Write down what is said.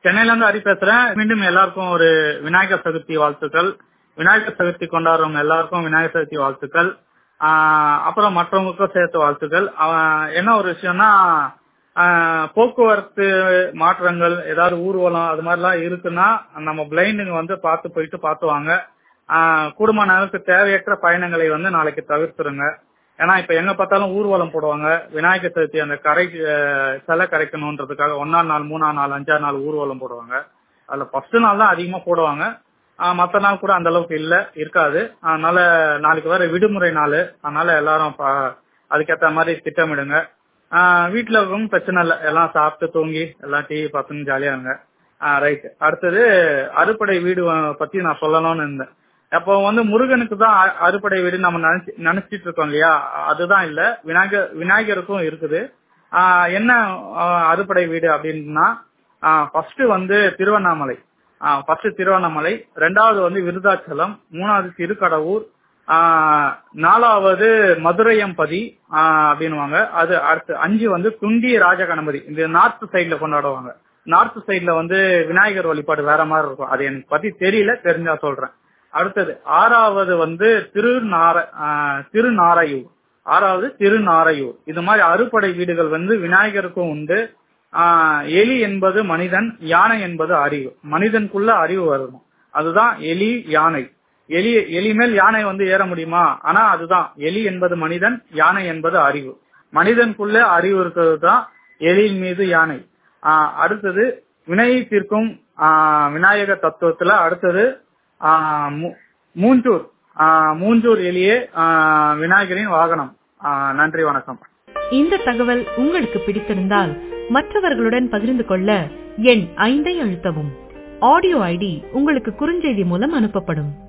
சென்னையில இருந்து ஹரி பேசுறேன் மீண்டும் எல்லாருக்கும் ஒரு விநாயகர் சதுர்த்தி வாழ்த்துக்கள் விநாயகர் சதுர்த்தி கொண்டாடுறவங்க எல்லாருக்கும் விநாயகர் சதுர்த்தி வாழ்த்துக்கள் ஆஹ் அப்புறம் மற்றவங்களுக்கும் சேர்த்து வாழ்த்துக்கள் அவன் என்ன ஒரு விஷயம்னா ஆஹ் போக்குவரத்து மாற்றங்கள் ஏதாவது ஊர்வலம் அது மாதிரிலாம் இருக்குன்னா நம்ம பிளைண்டுங்க வந்து பார்த்து போயிட்டு பார்த்து வாங்க ஆஹ் கூடுமான அளவுக்கு தேவையற்ற பயணங்களை வந்து நாளைக்கு தவிர்த்துருங்க ஏன்னா இப்ப எங்க பார்த்தாலும் ஊர்வலம் போடுவாங்க விநாயகர் சதுர்த்தி அந்த கரை அஹ் சிலை கரைக்கணுன்றதுக்காக ஒன்னாம் நாள் மூணாம் நாள் அஞ்சாம் நாள் ஊர்வலம் போடுவாங்க அதுல ஃபர்ஸ்ட் நாள் தான் அதிகமா போடுவாங்க ஆஹ் மத்த நாள் கூட அந்த அளவுக்கு இல்ல இருக்காது அதனால நாளைக்கு வேற விடுமுறை நாள் அதனால எல்லாரும் ப- அதுக்கேத்த மாதிரி திட்டமிடுங்க ஆஹ் வீட்டுல இருக்கவங்க பிரச்சனை இல்லை எல்லாம் சாப்பிட்டு தூங்கி எல்லாம் டிவி பார்த்துன்னு ஜாலியா இருங்க ரைட் அடுத்தது அறுபடை வீடு வ- பத்தி நான் சொல்லணும்னு இருந்தேன் அப்போ வந்து முருகனுக்கு தான் அ- அறுபடை வீடு நம்ம நினைச்சு நினைச்சிட்டு இருக்கோம் இல்லையா அதுதான் இல்ல விநாயகர் விநாயகருக்கும் இருக்குது ஆஹ் என்ன ஆஹ் அறுபடை வீடு அப்படின்னா ஃபர்ஸ்ட் வந்து திருவண்ணாமலை ஃபர்ஸ்ட் திருவண்ணாமலை ரெண்டாவது வந்து விருதாச்சலம் மூணாவது திருக்கடவூர் ஆஹ் நாலாவது மதுரையம்பதி ஆஹ் அப்படின்னுவாங்க அது அடுத்து அஞ்சு வந்து துண்டி ராஜகணபதி இந்த நார்த் சைடுல கொண்டாடுவாங்க நார்த் சைடுல வந்து விநாயகர் வழிபாடு வேற மாதிரி இருக்கும் அது எனக்கு பத்தி தெரியல தெரிஞ்சா சொல்றேன் அடுத்தது ஆறாவது வந்து திருநார ஆஹ் திருநாரையூர் ஆறாவது திருநாரையூர் இது மாதிரி அறுபடை வீடுகள் வந்து விநாயகருக்கும் உண்டு ஆஹ் எலி என்பது மனிதன் யானை என்பது அறிவு மனிதனுக்குள்ள அறிவு வரணும் அதுதான் எலி யானை எலி எலி மேல் யானை வந்து ஏற முடியுமா ஆனா அதுதான் எலி என்பது மனிதன் யானை என்பது அறிவு மனிதனுக்குள்ள அறிவு இருக்கிறது தான் எலி மீது யானை ஆஹ் அடுத்தது வினையை தீர்க்கும் ஆஹ் விநாயக தத்துவத்துல அடுத்தது ஆஹ் மூ- மூஞ்சூர் ஆஹ் மூஞ்சூர் எலியே ஆஹ் விநாயகரின் வாகனம் ஆஹ் நன்றி வணக்கம் இந்த தகவல் உங்களுக்கு பிடித்திருந்தால் மற்றவர்களுடன் பகிர்ந்து கொள்ள எண் ஐந்தை அழுத்தவும் ஆடியோ ஐடி உங்களுக்கு குறுஞ்செய்தி மூலம் அனுப்பப்படும்